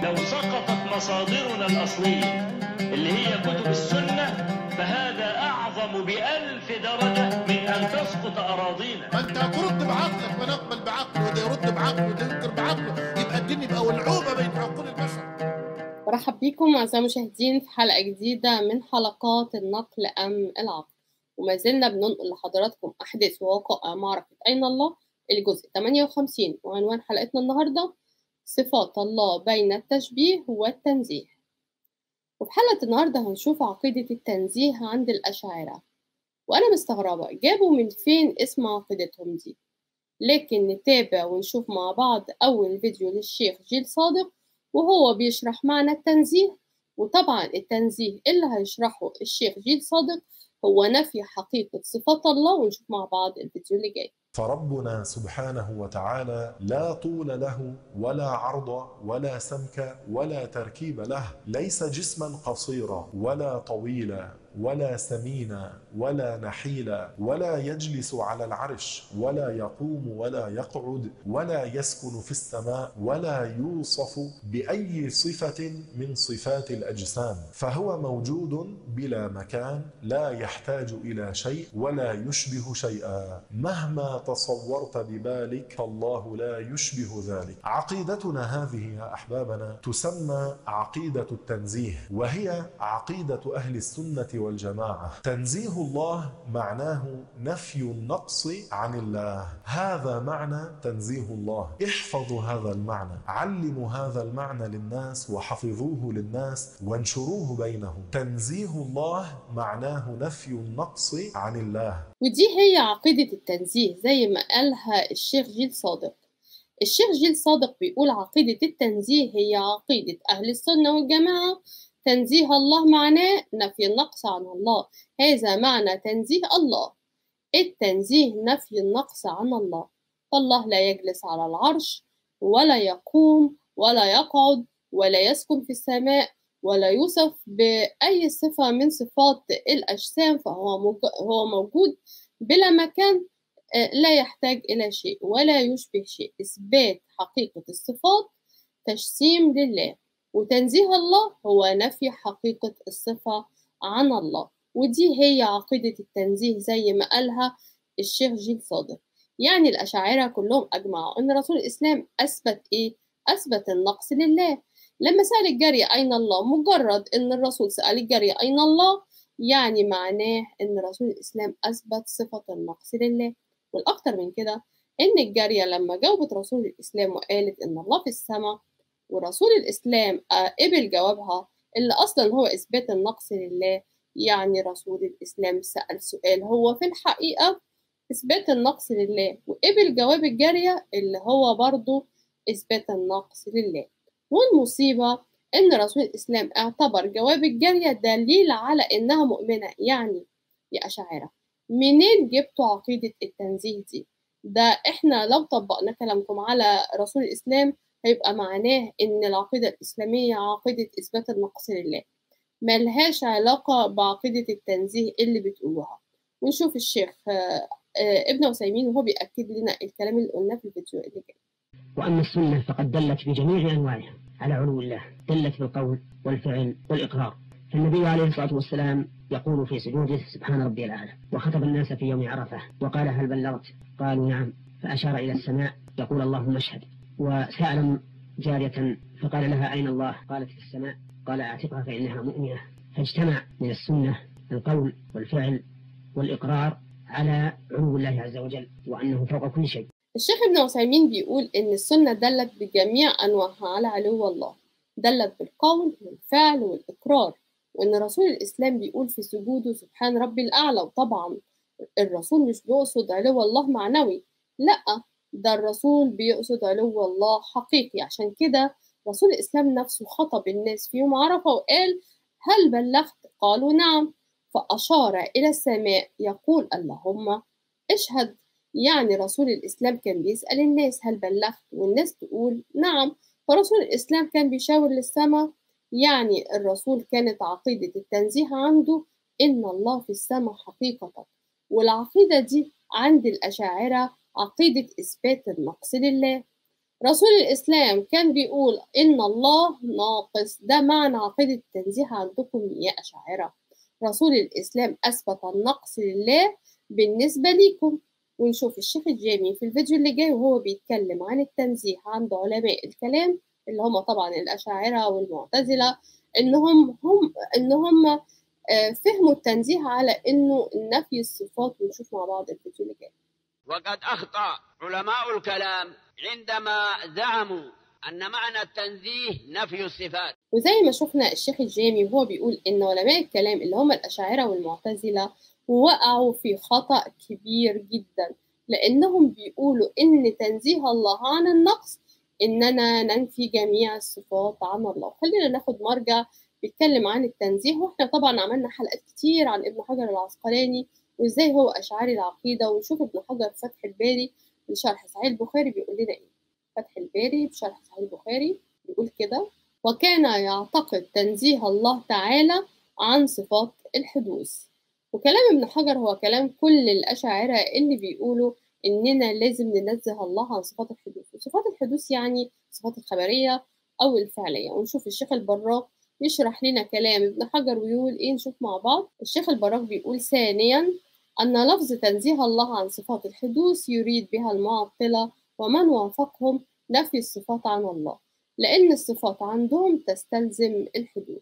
لو سقطت مصادرنا الأصلية اللي هي كتب السنة فهذا أعظم بألف درجة من أن تسقط أراضينا ما انت هترد بعقلك ما نقبل بعقله وده يرد بعقله وده ينكر بعقله يبقى الدين يبقى ولعوبه بين عقول البشر برحب بيكم أعزائي المشاهدين في حلقة جديدة من حلقات النقل أم العقل وما زلنا بننقل لحضراتكم أحداث ووقائع معركة أين الله الجزء 58 وعنوان حلقتنا النهاردة صفات الله بين التشبيه والتنزيه وفي حلقة النهاردة هنشوف عقيدة التنزيه عند الأشاعرة وأنا مستغربة جابوا من فين اسم عقيدتهم دي لكن نتابع ونشوف مع بعض أول فيديو للشيخ جيل صادق وهو بيشرح معنى التنزيه وطبعا التنزيه اللي هيشرحه الشيخ جيل صادق هو نفي حقيقة صفات الله ونشوف مع بعض الفيديو اللي جاي فربنا سبحانه وتعالى لا طول له ولا عرض ولا سمك ولا تركيب له ليس جسما قصيرا ولا طويلا ولا سمينا ولا نحيلا ولا يجلس على العرش ولا يقوم ولا يقعد ولا يسكن في السماء ولا يوصف باي صفه من صفات الاجسام فهو موجود بلا مكان لا يحتاج الى شيء ولا يشبه شيئا مهما تصورت ببالك فالله لا يشبه ذلك عقيدتنا هذه يا احبابنا تسمى عقيده التنزيه وهي عقيده اهل السنه والجماعه تنزيه الله معناه نفي النقص عن الله هذا معنى تنزيه الله احفظوا هذا المعنى علموا هذا المعنى للناس وحفظوه للناس وانشروه بينهم تنزيه الله معناه نفي النقص عن الله ودي هي عقيدة التنزيه زي ما قالها الشيخ جيل صادق الشيخ جيل صادق بيقول عقيدة التنزيه هي عقيدة أهل السنة والجماعة تنزيه الله معناه نفي النقص عن الله هذا معنى تنزيه الله التنزيه نفي النقص عن الله فالله لا يجلس على العرش ولا يقوم ولا يقعد ولا يسكن في السماء ولا يوصف بأي صفة من صفات الأجسام فهو هو موجود بلا مكان لا يحتاج إلى شيء ولا يشبه شيء إثبات حقيقة الصفات تجسيم لله وتنزيه الله هو نفي حقيقة الصفة عن الله ودي هي عقيدة التنزيه زي ما قالها الشيخ جيل صادق يعني الأشاعرة كلهم أجمعوا أن رسول الإسلام أثبت إيه؟ أثبت النقص لله لما سأل الجارية أين الله مجرد أن الرسول سأل الجارية أين الله يعني معناه أن رسول الإسلام أثبت صفة النقص لله والأكثر من كده أن الجارية لما جاوبت رسول الإسلام وقالت أن الله في السماء ورسول الإسلام قبل جوابها اللي أصلا هو إثبات النقص لله يعني رسول الإسلام سأل سؤال هو في الحقيقة إثبات النقص لله وقبل جواب الجارية اللي هو برضه إثبات النقص لله والمصيبة إن رسول الإسلام اعتبر جواب الجارية دليل على إنها مؤمنة يعني يا أشاعرة منين جبتوا عقيدة التنزيه دي؟ ده إحنا لو طبقنا كلامكم على رسول الإسلام هيبقى معناه إن العقيدة الإسلامية عقيدة إثبات النقص لله ملهاش علاقة بعقيدة التنزيه اللي بتقولوها ونشوف الشيخ ابن عثيمين وهو بيأكد لنا الكلام اللي قلناه في الفيديو اللي جاي وأما السنة فقد دلت بجميع أنواعها على علو الله دلت بالقول والفعل والإقرار فالنبي عليه الصلاة والسلام يقول في سجوده سبحان ربي الأعلى وخطب الناس في يوم عرفة وقال هل بلغت قالوا نعم فأشار إلى السماء يقول اللهم اشهد وسأل جارية فقال لها أين الله قالت في السماء قال أعتقها فإنها مؤمنة فاجتمع من السنة القول والفعل والإقرار على علو الله عز وجل وأنه فوق كل شيء الشيخ ابن عثيمين بيقول إن السنة دلت بجميع أنواعها على علو الله دلت بالقول والفعل والإقرار وإن رسول الإسلام بيقول في سجوده سبحان ربي الأعلى وطبعا الرسول مش بيقصد علو الله معنوي لأ ده الرسول بيقصد علو الله حقيقي عشان كده رسول الإسلام نفسه خطب الناس في يوم عرفة وقال هل بلغت؟ قالوا نعم فأشار إلى السماء يقول اللهم اشهد يعني رسول الإسلام كان بيسأل الناس هل بلغت والناس تقول نعم فرسول الإسلام كان بيشاور للسماء يعني الرسول كانت عقيدة التنزيه عنده إن الله في السماء حقيقة والعقيدة دي عند الأشاعرة عقيدة إثبات النقص لله رسول الإسلام كان بيقول إن الله ناقص ده معنى عقيدة التنزيه عندكم يا أشاعرة رسول الإسلام أثبت النقص لله بالنسبة ليكم ونشوف الشيخ الجامي في الفيديو اللي جاي وهو بيتكلم عن التنزيه عند علماء الكلام اللي هم طبعا الأشاعرة والمعتزلة إنهم هم إن هم آه، فهموا التنزيه على إنه نفي الصفات ونشوف مع بعض الفيديو اللي جاي وقد أخطأ علماء الكلام عندما زعموا أن معنى التنزيه نفي الصفات وزي ما شفنا الشيخ الجامي وهو بيقول إن علماء الكلام اللي هم الأشاعرة والمعتزلة وقعوا في خطأ كبير جدا لأنهم بيقولوا إن تنزيه الله عن النقص إننا ننفي جميع الصفات عن الله خلينا ناخد مرجع بيتكلم عن التنزيه واحنا طبعا عملنا حلقات كتير عن ابن حجر العسقلاني وازاي هو أشعري العقيدة ونشوف ابن حجر في فتح الباري لشرح صحيح البخاري بيقول لنا إيه فتح الباري بشرح صحيح البخاري بيقول كده وكان يعتقد تنزيه الله تعالى عن صفات الحدوث وكلام ابن حجر هو كلام كل الأشاعرة اللي بيقولوا إننا لازم ننزه الله عن صفات الحدوث وصفات الحدوث يعني صفات الخبرية أو الفعلية ونشوف الشيخ البراق يشرح لنا كلام ابن حجر ويقول إيه نشوف مع بعض الشيخ البراق بيقول ثانيا أن لفظ تنزيه الله عن صفات الحدوث يريد بها المعطلة ومن وافقهم نفي الصفات عن الله لأن الصفات عندهم تستلزم الحدوث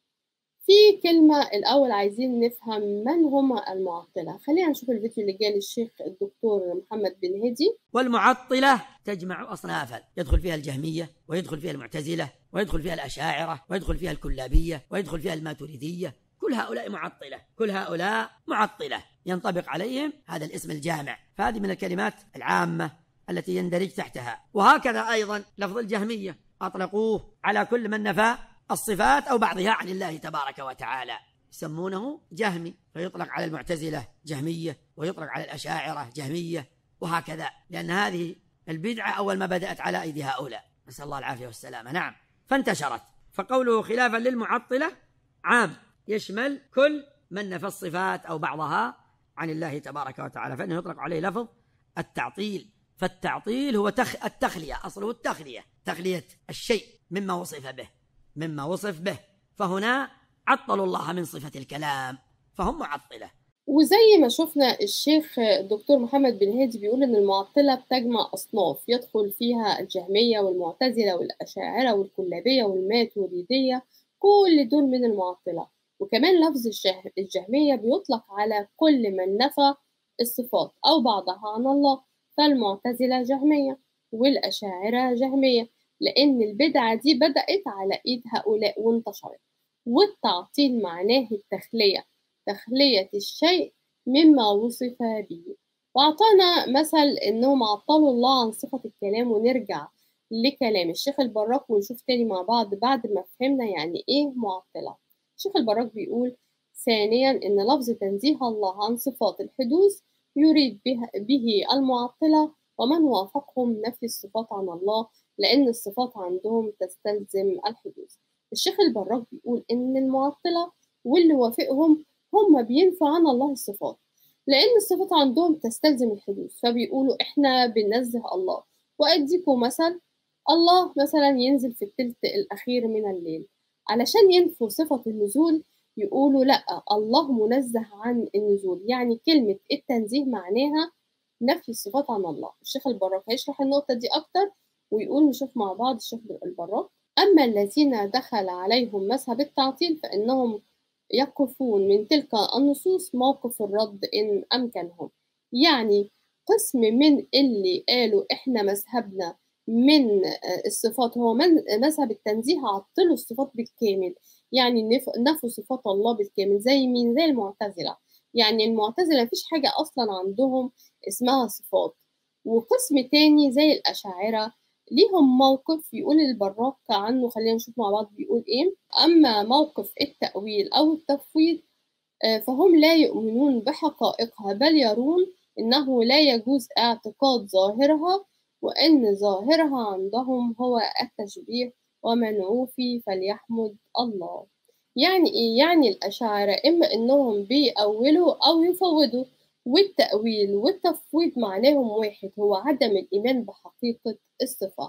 في كلمة الأول عايزين نفهم من هم المعطلة خلينا نشوف الفيديو اللي جاي للشيخ الدكتور محمد بن هدي والمعطلة تجمع أصنافا يدخل فيها الجهمية ويدخل فيها المعتزلة ويدخل فيها الأشاعرة ويدخل فيها الكلابية ويدخل فيها الماتريدية كل هؤلاء معطلة كل هؤلاء معطلة ينطبق عليهم هذا الاسم الجامع فهذه من الكلمات العامة التي يندرج تحتها وهكذا أيضا لفظ الجهمية أطلقوه على كل من نفى الصفات أو بعضها عن الله تبارك وتعالى يسمونه جهمي فيطلق على المعتزلة جهمية ويطلق على الأشاعرة جهمية وهكذا لأن هذه البدعة أول ما بدأت على أيدي هؤلاء نسأل الله العافية والسلامة نعم فانتشرت فقوله خلافا للمعطلة عام يشمل كل من نفى الصفات أو بعضها عن الله تبارك وتعالى فإنه يطلق عليه لفظ التعطيل فالتعطيل هو تخ... التخلية أصله التخلية تخلية الشيء مما وصف به مما وصف به فهنا عطلوا الله من صفة الكلام فهم معطلة وزي ما شفنا الشيخ الدكتور محمد بن هادي بيقول إن المعطلة بتجمع أصناف يدخل فيها الجهمية والمعتزلة والأشاعرة والكلابية والماتريدية كل دول من المعطلة وكمان لفظ الشه- الجهمية بيطلق على كل من نفى الصفات أو بعضها عن الله فالمعتزلة جهمية والأشاعرة جهمية لأن البدعة دي بدأت على إيد هؤلاء وانتشرت والتعطيل معناه التخلية تخلية الشيء مما وصف به وأعطانا مثل إنهم عطلوا الله عن صفة الكلام ونرجع لكلام الشيخ البراق ونشوف تاني مع بعض بعد ما فهمنا يعني إيه معطلة الشيخ البراق بيقول ثانيا إن لفظ تنزيه الله عن صفات الحدوث يريد به, به المعطلة ومن وافقهم نفي الصفات عن الله لأن الصفات عندهم تستلزم الحدوث الشيخ البراق بيقول إن المعطلة واللي وافقهم هم بينفوا عن الله الصفات لأن الصفات عندهم تستلزم الحدوث فبيقولوا إحنا بننزه الله وأديكم مثل الله مثلا ينزل في التلت الأخير من الليل علشان ينفوا صفة النزول يقولوا لأ الله منزه عن النزول يعني كلمة التنزيه معناها نفي الصفات عن الله الشيخ البراق هيشرح النقطة دي أكتر ويقول نشوف مع بعض الشيخ البراق أما الذين دخل عليهم مذهب التعطيل فإنهم يقفون من تلك النصوص موقف الرد إن أمكنهم يعني قسم من اللي قالوا إحنا مذهبنا من الصفات هو من مذهب التنزيه عطلوا الصفات بالكامل يعني نفوا صفات الله بالكامل زي مين زي المعتزلة يعني المعتزلة مفيش حاجة أصلا عندهم اسمها صفات وقسم تاني زي الأشاعرة ليهم موقف يقول البراق عنه خلينا نشوف مع بعض بيقول ايه اما موقف التأويل او التفويض فهم لا يؤمنون بحقائقها بل يرون انه لا يجوز اعتقاد ظاهرها وان ظاهرها عندهم هو التشبيه ومن عوفي فليحمد الله يعني ايه يعني الاشاعرة اما انهم بيأولوا او يفوضوا والتأويل والتفويض معناهم واحد هو عدم الإيمان بحقيقة الصفة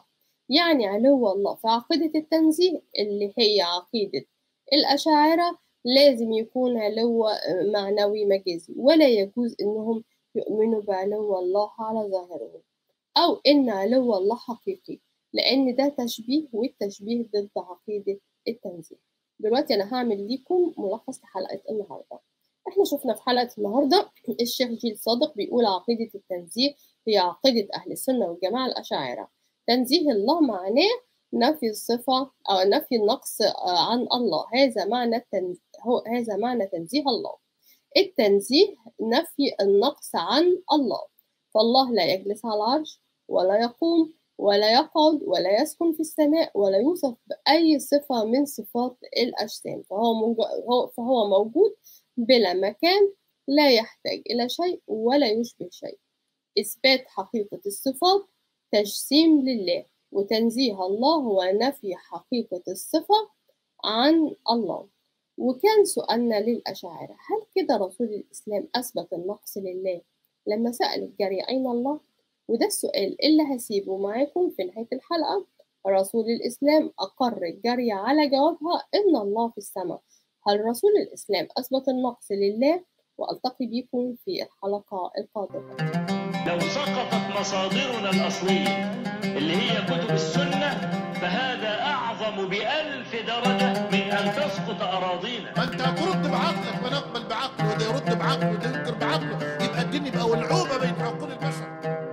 يعني علو الله في عقيدة التنزيه اللي هي عقيدة الأشاعرة لازم يكون علو معنوي مجازي ولا يجوز إنهم يؤمنوا بعلو الله على ظاهره أو إن علو الله حقيقي لأن ده تشبيه والتشبيه ضد عقيدة التنزيه دلوقتي أنا هعمل ليكم ملخص لحلقة النهاردة احنا شفنا في حلقة النهاردة الشيخ جيل صادق بيقول عقيدة التنزيه هي عقيدة أهل السنة والجماعة الأشاعرة تنزيه الله معناه نفي الصفة أو نفي النقص عن الله هذا معنى التنزيه هو هذا معنى تنزيه الله التنزيه نفي النقص عن الله فالله لا يجلس على العرش ولا يقوم ولا يقعد ولا يسكن في السماء ولا يوصف بأي صفة من صفات الأجسام فهو فهو موجود بلا مكان لا يحتاج إلى شيء ولا يشبه شيء إثبات حقيقة الصفات تجسيم لله وتنزيه الله هو نفي حقيقة الصفة عن الله وكان سؤالنا للأشاعرة هل كده رسول الإسلام أثبت النقص لله لما سأل الجري أين الله؟ وده السؤال اللي هسيبه معاكم في نهاية الحلقة رسول الإسلام أقر الجري على جوابها إن الله في السماء هل رسول الإسلام أثبت النقص لله؟ وألتقي بكم في الحلقة القادمة لو سقطت مصادرنا الأصلية اللي هي كتب السنة فهذا أعظم بألف درجة من أن تسقط أراضينا ما انت هترد بعقلك ونقبل بعقله وده يرد بعقله وده ينكر بعقله يبقى الدين يبقى ولعوبه بين عقول البشر